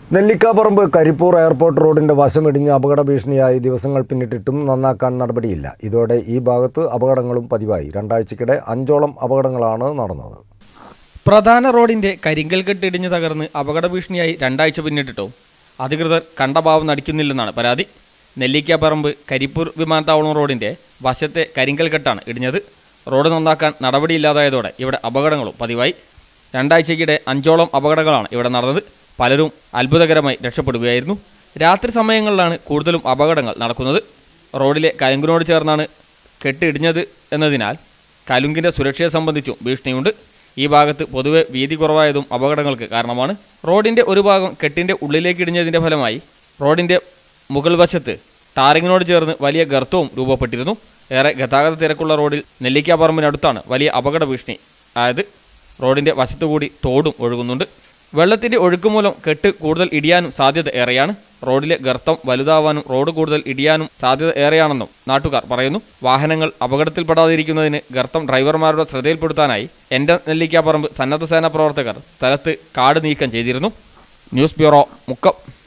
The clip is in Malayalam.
നെല്ലിക്കാപ്പറമ്പ് കരിപ്പൂർ എയർപോർട്ട് റോഡിന്റെ വശമിടിഞ്ഞ് അപകട ഭീഷണിയായി ദിവസങ്ങൾ പിന്നിട്ടിട്ടും നന്നാക്കാൻ നടപടിയില്ല ഇതോടെ ഈ ഭാഗത്ത് അപകടങ്ങളും പതിവായി രണ്ടാഴ്ചക്കിടെ അഞ്ചോളം അപകടങ്ങളാണ് നടന്നത് പ്രധാന റോഡിന്റെ കരിങ്കൽ കെട്ട് ഇടിഞ്ഞു തകർന്ന് അപകട ഭീഷണിയായി രണ്ടാഴ്ച പിന്നിട്ടിട്ടും അധികൃതർ കണ്ട ഭാവം നടിക്കുന്നില്ലെന്നാണ് പരാതി നെല്ലിക്കാപ്പറമ്പ് കരിപ്പൂർ വിമാനത്താവളം റോഡിന്റെ വശത്തെ കരിങ്കൽ കെട്ടാണ് ഇടിഞ്ഞത് റോഡ് നന്നാക്കാൻ നടപടിയില്ലാതായതോടെ ഇവിടെ അപകടങ്ങളും പതിവായി രണ്ടാഴ്ചയ്ക്കിടെ അഞ്ചോളം അപകടങ്ങളാണ് ഇവിടെ നടന്നത് പലരും അത്ഭുതകരമായി രക്ഷപ്പെടുകയായിരുന്നു രാത്രി സമയങ്ങളിലാണ് കൂടുതലും അപകടങ്ങൾ നടക്കുന്നത് റോഡിലെ കലുങ്കിനോട് ചേർന്നാണ് കെട്ട് ഇടിഞ്ഞത് എന്നതിനാൽ കലുങ്കിന്റെ സുരക്ഷയെ സംബന്ധിച്ചും ഭീഷണിയുണ്ട് ഈ ഭാഗത്ത് പൊതുവെ വീതി കുറവായതും അപകടങ്ങൾക്ക് കാരണമാണ് റോഡിന്റെ ഒരു ഭാഗം കെട്ടിന്റെ ഉള്ളിലേക്ക് ഇടിഞ്ഞതിന്റെ ഫലമായി റോഡിന്റെ മുകൾ വശത്ത് ടാറിങ്ങിനോട് ചേർന്ന് വലിയ ഗർത്തവും രൂപപ്പെട്ടിരുന്നു ഏറെ ഗതാഗത തിരക്കുള്ള റോഡിൽ നെല്ലിക്കാപ്പറമ്പിനടുത്താണ് വലിയ അപകട ഭീഷണി ആയത് റോഡിന്റെ വശത്തുകൂടി തോടും ഒഴുകുന്നുണ്ട് വെള്ളത്തിന്റെ ഒഴുക്ക് മൂലം കെട്ട് കൂടുതൽ ഇടിയാനും സാധ്യത ഏറെയാണ് റോഡിലെ ഗർത്തം വലുതാവാനും റോഡ് കൂടുതൽ ഇടിയാനും സാധ്യത ഏറെയാണെന്നും നാട്ടുകാർ പറയുന്നു വാഹനങ്ങൾ അപകടത്തിൽപ്പെടാതിരിക്കുന്നതിന് ഗർത്തം ഡ്രൈവർമാരുടെ ശ്രദ്ധയിൽപ്പെടുത്താനായി എൻ്റെ നെല്ലിക്കാപ്പറമ്പ് സന്നദ്ധ സേനാ പ്രവർത്തകർ സ്ഥലത്ത് കാട് നീക്കം ചെയ്തിരുന്നു ന്യൂസ് ബ്യൂറോ മുക്കം